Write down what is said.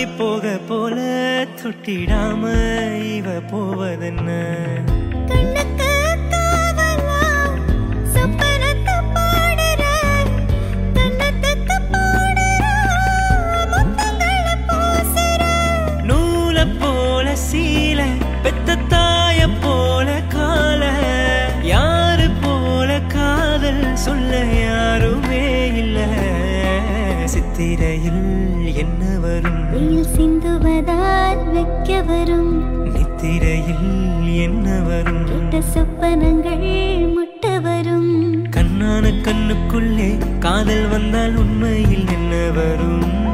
போக போல தொட்டிடாம இவ போவதென்ன கண்ணுக்கு காவலா சொப்பனத்தை பாடுற கண்ணத்துக்கு பாடுற முத்தங்களை பூசுற நூல போல சீல பெத்த தாய போல கால யாரு போல காதல் சொல்ல யாருமே இல்ல சித்திரையில் என்ன வரும் வெயில் சிந்துவதால் வைக்க வரும் நித்திரையில் என்ன வரும் கெட்ட சொப்பனங்கள் முட்ட வரும் கண்ணான கண்ணுக்குள்ளே காதல் வந்தால் உண்மையில் என்ன வரும்